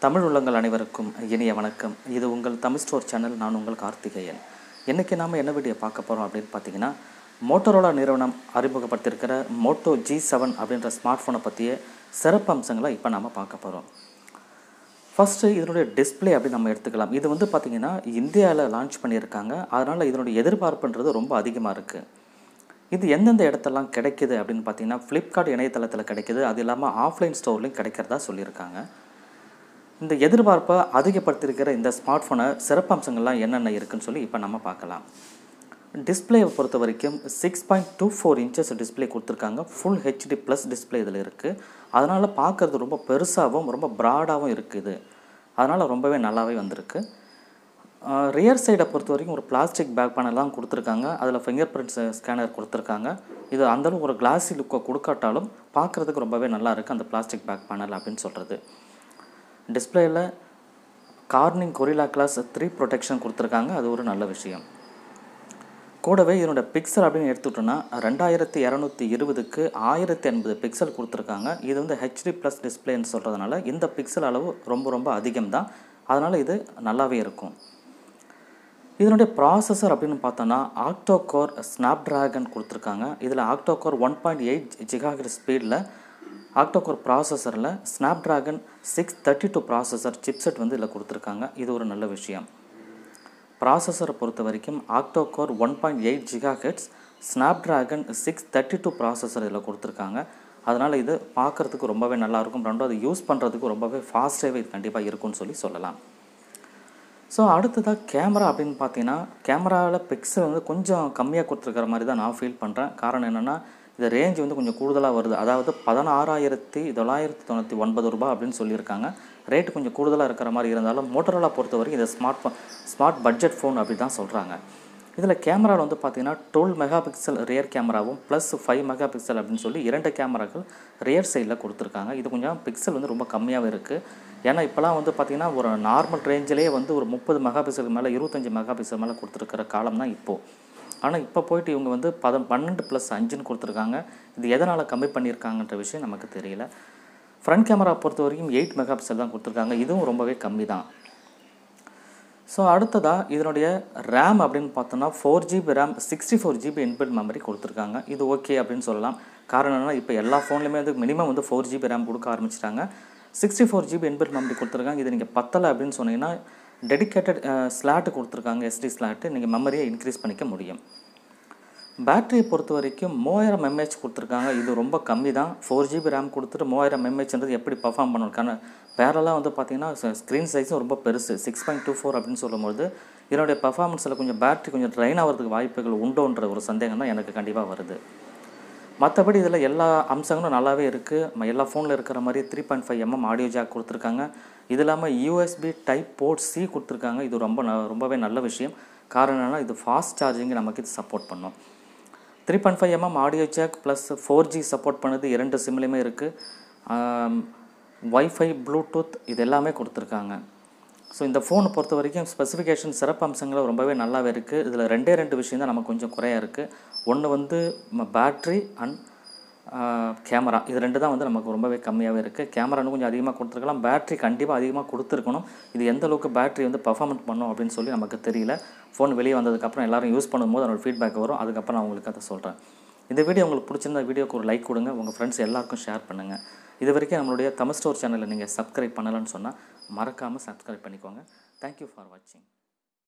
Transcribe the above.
தமிழ் உள்ளங்கள் அனைவருக்கும் இனிய வணக்கம் இது உங்கள் தமிழ் ஸ்டோர் சேனல் நான் உங்கள் கார்த்திகேயன் இன்றைக்கி நாம் என்ன வீடியோ பார்க்க போகிறோம் அப்படின்னு பார்த்தீங்கன்னா மோட்டோரோலா நிறுவனம் அறிமுகப்படுத்தியிருக்கிற மோட்டோ ஜி செவன் அப்படின்ற ஸ்மார்ட் ஃபோனை பற்றிய சிறப்பு அம்சங்களை இப்போ நாம் பார்க்க போகிறோம் ஃபஸ்ட்டு இதனுடைய டிஸ்ப்ளே அப்படி நம்ம எடுத்துக்கலாம் இது வந்து பார்த்திங்கன்னா இந்தியாவில் லான்ச் பண்ணியிருக்காங்க அதனால் இதனுடைய எதிர்பார்ப்புன்றது ரொம்ப அதிகமாக இருக்குது இது எந்தெந்த இடத்தெல்லாம் கிடைக்குது அப்படின்னு பார்த்தீங்கன்னா ஃப்ளிப்கார்ட் இணையதளத்தில் கிடைக்குது அது இல்லாமல் ஆஃப்லைன் ஸ்டோர்லையும் கிடைக்கிறதா சொல்லியிருக்காங்க இந்த எதிர்பார்ப்பை அதிகப்படுத்தியிருக்கிற இந்த ஸ்மார்ட் ஃபோனை சிறப்பம்சங்கள்லாம் என்னென்ன இருக்குன்னு சொல்லி இப்போ நம்ம பார்க்கலாம் டிஸ்பிளேவை பொறுத்த வரைக்கும் six point two four inches display கொடுத்துருக்காங்க ஃபுல் ஹெச்டி ப்ளஸ் டிஸ்பிளே இதில் இருக்குது அதனால் பார்க்குறது ரொம்ப பெருசாகவும் ரொம்ப ப்ராடாகவும் இருக்குது அதனால் ரொம்பவே நல்லாவே வந்திருக்கு ரியர் சைடை பொறுத்த வரைக்கும் ஒரு பிளாஸ்டிக் பேக் பேனல்லாம் கொடுத்துருக்காங்க அதில் ஃபிங்கர் பிரிண்ட்ஸ் ஸ்கேனர் கொடுத்துருக்காங்க இது அந்தளவு ஒரு கிளாஸி லுக்கை கொடுக்காட்டாலும் பார்க்குறதுக்கு ரொம்பவே நல்லா இருக்குது அந்த பிளாஸ்டிக் பேக் பேனல் அப்படின்னு சொல்கிறது டிஸ்பிளேயில் Corning Gorilla glass three protection கொடுத்துருக்காங்க அது ஒரு நல்ல விஷயம் கூடவே இதனோட பிக்சல் அப்படின்னு எடுத்துக்கிட்டோன்னா ரெண்டாயிரத்தி இரநூத்தி இருபதுக்கு ஆயிரத்தி எண்பது பிக்சல் கொடுத்துருக்காங்க இது வந்து ஹெச்டி ப்ளஸ் டிஸ்பிளேன்னு சொல்கிறதுனால இந்த பிக்சல் அளவு ரொம்ப ரொம்ப அதிகம் தான் அதனால் இது நல்லாவே இருக்கும் இதனுடைய ப்ராசஸர் அப்படின்னு பார்த்தோன்னா ஆக்டோ கோர் ஸ்னாப் ட்ராகன் கொடுத்துருக்காங்க இதில் octa core one point eight ஜிகாகிற ஸ்பீடில் ஆக்டோ கோர் ப்ராசஸரில் Snapdragon six thirty two processor chipset வந்து இதில் கொடுத்துருக்காங்க இது ஒரு நல்ல விஷயம் ப்ராசஸரை பொறுத்த வரைக்கும் octa core one point eight gigahertz Snapdragon six thirty two processor இதில் கொடுத்துருக்காங்க அதனால் இது பார்க்குறதுக்கு ரொம்பவே நல்லாயிருக்கும் ரெண்டாவது யூஸ் பண்ணுறதுக்கு ரொம்பவே ஃபாஸ்ட்டாகவே இது கண்டிப்பாக இருக்கும்னு சொல்லி சொல்லலாம் ஸோ அடுத்ததாக கேமரா அப்படின்னு பார்த்தீங்கன்னா கேமராவில் பிக்சல் வந்து கொஞ்சம் கம்மியாக கொடுத்துருக்கிற மாதிரி தான் நான் ஃபீல் பண்ணுறேன் காரணம் என்னென்னா இது ரேஞ்ச் வந்து கொஞ்சம் கூடுதலாக வருது அதாவது பதினாறாயிரத்தி தொள்ளாயிரத்தி தொண்ணூற்றி ஒன்பது ரூபாய் அப்படின்னு சொல்லியிருக்காங்க ரேட்டு கொஞ்சம் கூடுதலாக இருக்கிற மாதிரி இருந்தாலும் மோட்டரோலா பொறுத்த வரைக்கும் இது smartphone smart budget phone அப்படி தான் சொல்கிறாங்க இதில் கேமராவில் வந்து பார்த்தீங்கன்னா டுவெல் மெகா பிக்சல் ரியர் கேமராவும் ப்ளஸ் ஃபைவ் மெகா பிக்சல் அப்படின்னு சொல்லி இரண்டு கேமராக்கள் ரியர் சைடில் கொடுத்துருக்காங்க இது கொஞ்சம் பிக்சல் வந்து ரொம்ப கம்மியாகவே இருக்குது ஏன்னா இப்போலாம் வந்து பார்த்திங்கன்னா ஒரு நார்மல் ரேஞ்சிலே வந்து ஒரு முப்பது மெகா பிக்சல் மேலே இருபத்தஞ்சி மெகா பிக்சல் மேலே கொடுத்துருக்கிற காலம் தான் இப்போது ஆனால் இப்போ போயிட்டு இவங்க வந்து பத பன்னெண்டு ப்ளஸ் அஞ்சுன்னு கொடுத்துருக்காங்க இது எதனால் கம்மி பண்ணியிருக்காங்கன்ற விஷயம் நமக்கு தெரியல ஃப்ரண்ட் கேமரா பொறுத்த வரைக்கும் எயிட் மெகா பிக்சல் தான் கொடுத்துருக்காங்க இதுவும் ரொம்பவே கம்மி தான் ஸோ அடுத்ததாக இதனுடைய ரேம் அப்படின்னு பார்த்தோன்னா four GB RAM sixty four GB inbuilt memory கொடுத்துருக்காங்க இது ஓகே அப்படின்னு சொல்லலாம் காரணம் என்னென்னா இப்போ எல்லா ஃபோன்லையுமே வந்து மினிமம் வந்து ஃபோர் ஜிபி ரேம் கொடுக்க ஆரம்பிச்சிட்டாங்க sixty four GB inbuilt memory கொடுத்துருக்காங்க இது நீங்கள் பத்தலை அப்படின்னு சொன்னீங்கன்னா டெடிக்கேட்டட் ஸ்லாட்டு கொடுத்துருக்காங்க எஸ்டி ஸ்லாட்டு நீங்கள் மெமரியை இன்க்ரீஸ் பண்ணிக்க முடியும் பேட்டரியை பொறுத்த வரைக்கும் மூவாயிரம் எம்ஏஹெச் கொடுத்துருக்காங்க இது ரொம்ப கம்மி தான் ஃபோர் ஜிபி ரேம் கொடுத்துட்டு மூவாயிரம் எம்ஏஹெச்ன்றது எப்படி பர்ஃபார்ம் பண்ணணும் பேரெல்லாம் வந்து பார்த்திங்கன்னா ஸ்க்ரீன் சைஸும் ரொம்ப பெருசு சிக்ஸ் பாயிண்ட் டூ ஃபோர் அப்படின்னு சொல்லும்போது இதனுடைய பர்ஃபார்மன்ஸில் கொஞ்சம் பேட்டரி கொஞ்சம் ட்ரைன் ஆகிறதுக்கு வாய்ப்புகள் உண்டோன்ற ஒரு சந்தேகம் தான் எனக்கு கண்டிப்பாக வருது மற்றபடி இதில் எல்லா அம்சங்களும் நல்லாவே இருக்குது எல்லா ஃபோனில் இருக்கிற மாதிரி three point five mm audio jack கொடுத்துருக்காங்க இது இல்லாமல் யூஎஸ்பி டைப் போர்ட் சி கொடுத்துருக்காங்க இது ரொம்ப ந ரொம்பவே நல்ல விஷயம் காரணம் என்னென்னா இது ஃபாஸ்ட் சார்ஜிங் நமக்கு இது சப்போர்ட் பண்ணும் three point five mm audio jack plus four G support பண்ணுது இரண்டு சிம்லேயுமே இருக்குது ஒய்ஃபை ப்ளூடூத் இது எல்லாமே கொடுத்துருக்காங்க ஸோ இந்த ஃபோனை பொறுத்த வரைக்கும் ஸ்பெசிஃபிகேஷன் சிறப்பு அம்சங்களும் ரொம்பவே நல்லாவே இருக்குது இதில் ரெண்டே ரெண்டு விஷயம் தான் நமக்கு கொஞ்சம் குறையாக இருக்குது ஒன்று வந்து பேட்ரி அண்ட் கேமரா இது ரெண்டு தான் வந்து நமக்கு ரொம்பவே கம்மியாகவே இருக்குது கேமரா இன்னும் கொஞ்சம் அதிகமாக கொடுத்துருக்கலாம் பேட்ரி கண்டிப்பாக அதிகமாக கொடுத்துருக்கணும் இது எந்த அளவுக்கு பேட்ரி வந்து பர்ஃபார்மன்ஸ் பண்ணும் அப்படின்னு சொல்லி நமக்கு தெரியல ஃபோன் வெளியே வந்ததுக்கப்புறம் எல்லோரும் யூஸ் பண்ணும்போது அதோட ஃபீட்பேக் வரும் அதுக்கப்புறம் நான் உங்களுக்கு அதை சொல்கிறேன் இந்த வீடியோ உங்களுக்கு பிடிச்சிருந்த வீடியோக்கு ஒரு லைக் கொடுங்க உங்கள் ஃப்ரெண்ட்ஸ் எல்லாருக்கும் ஷேர் பண்ணுங்கள் இது வரைக்கும் நம்மளுடைய தமிழ் ஸ்டோர் சேனலை நீங்கள் சப்ஸ்கிரைப் பண்ணலன்னு சொன்னால் மறக்காமல் சப்ஸ்கிரைப் பண்ணிக்கோங்க தேங்க்யூ ஃபார் வாட்சிங்